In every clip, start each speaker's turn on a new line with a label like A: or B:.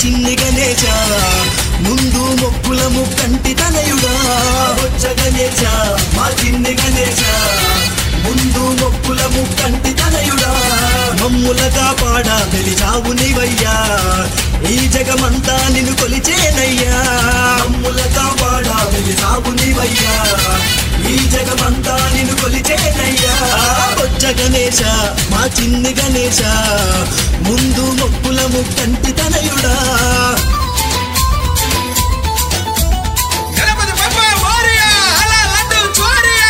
A: చిన్ని గణేశ ముందు మొక్కులము కంటి తనయుడా బొజ్జ గణేశ మా చిన్ని గణేశ ముందు మొక్కులము కంటి తనయుడా మమ్ములగా పాడ వెలిచావు నీవయ్యా ఈ జగమంతా నిన్ను కొలిచేనయ్యా మమ్ములగా పాడ వెలిచావు నీవయ్యా ఈ జగమంతా నిన్ను కొలిచేనయ్యా బొజ్జ గణేశ మా చిన్ని గణేశ ముందు మొక్కులము కంటి తనయుడా
B: గణపతి బప్ప మోరియా అలా లడ్డు చోరియా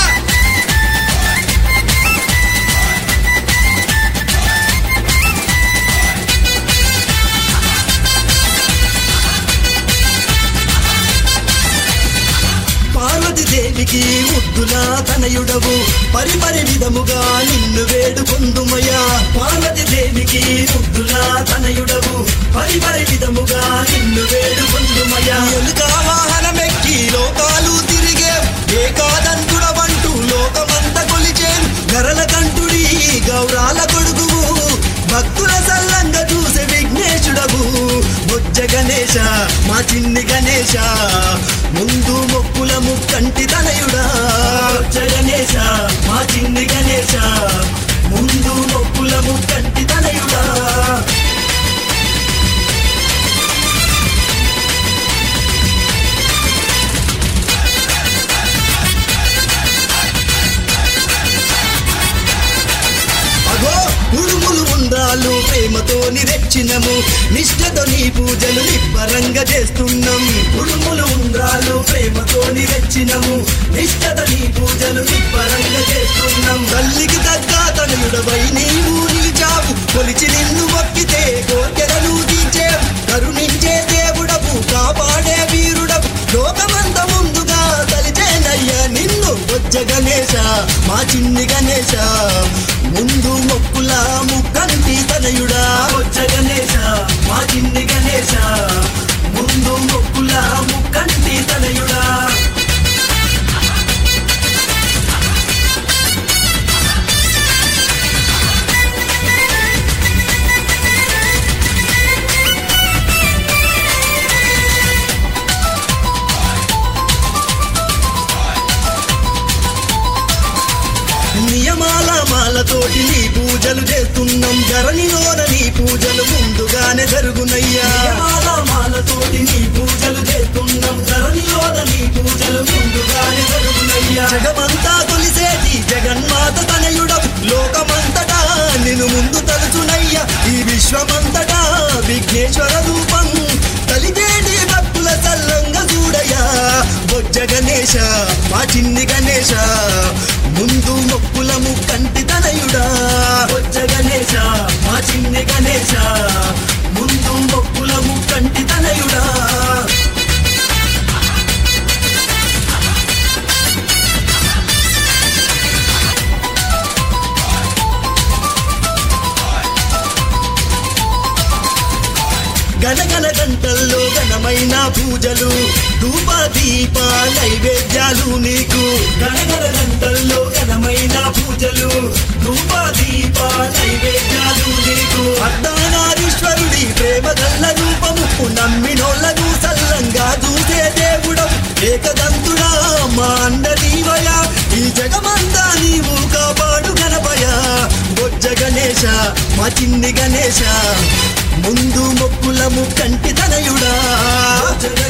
A: పార్వతి దేవికి ముద్దులా తనయుడవు పరిపరి విధముగా నిన్ను వేడుకొందుమయ్యా పార్వతి దేవికి ముద్దులా తనయుడవు పరిపరి విధముగా నిన్ను వేడుకొందుమయ్యా ఎలుక వాహనమెక్కి లోకాలు తిరిగే ఏకాదంతుడవంటూ లోకమంత కొలిచేను గరల కంటుడి గౌరాల కొడుకువు భక్తుల సల్లంగా చూసే విఘ్నేశుడవు బొజ్జ గణేశ మా చిన్ని గణేశ ముందు మొక్కులము కంటి తనయుడా బొజ్జ గణేశ మా చిన్ని గణేశ ముందు మొక్కులము కంటి తనయుడా అగో ఉడుములు ఉండ్రాలు ప్రేమతో నిరెచ్చినము నిష్ఠతో నీ పూజలు నిబ్బరంగా చేస్తున్నాం ఉడుములు ఉండ్రాలు ప్రేమతో నిరెచ్చినము నిష్ఠతో నీ పూజలు నిబ్బరంగా చేస్తున్నాం తల్లికి తగ్గ తనయుడవై నీవు నిలిచావు కొలిచి నిన్ను మొక్కితే కోర్కెలను తీర్చేవు కరుణించే దేవుడవు కాపాడే వీరుడవు లోకమంత ముందుగా తలిచేనయ్యా నిన్ను వచ్చ గణేశ మా చిన్ని గణేశ ముందు మొక్కుల ముక్కంటి తనయుడా వచ్చ గణేశ మా చిన్ని గణేశ ముందు మొక్కుల ముక్కంటి తనయుడా నియమాల మాలతోటి నీ పూజలు చేస్తున్నాం ధరణిలోన నీ పూజలు ముందుగానే జరుగునయ్యా నియమాల మాలతోటి నీ పూజలు చేస్తున్నాం ధరణిలోన నీ పూజలు ముందుగానే జరుగునయ్యా జగమంతా తొలిసేటి జగన్మాత తనయుడవు లోకమంతటా నిన్ను ముందు తలుచునయ్యా ఈ విశ్వమంతటా విఘ్నేశ్వర రూపం కలిగేటి భక్తుల సల్లంగా చూడయ్యా బొజ్జ గణేశ మా చిన్ని గణేశ ముందు మొక్కులము కంటి తనయుడా బొజ్జ గణేశ మా చిన్ని గణేశ ముందు మొక్కులము కంటి తనయుడా గణగణ గంటల్లో ఘనమైన పూజలు ధూప దీప నైవేద్యాలు నీకు గణగణ గంటల్లో ఘనమైన పూజలు ధూప దీప నైవేద్యాలు నీకు అర్ధనారీశ్వరుడి ప్రేమ గల్ల రూపము నమ్మినోళ్ళను సల్లంగా చూసే దేవుడవు ఏకదంతుడా మా అండ నీవయా ఈ జగమంతా నీవు కాపాడు గణపయ బొజ్జ గణేశ మా చిన్ని గణేశ ముందు మొక్కులము కంటి తనయుడా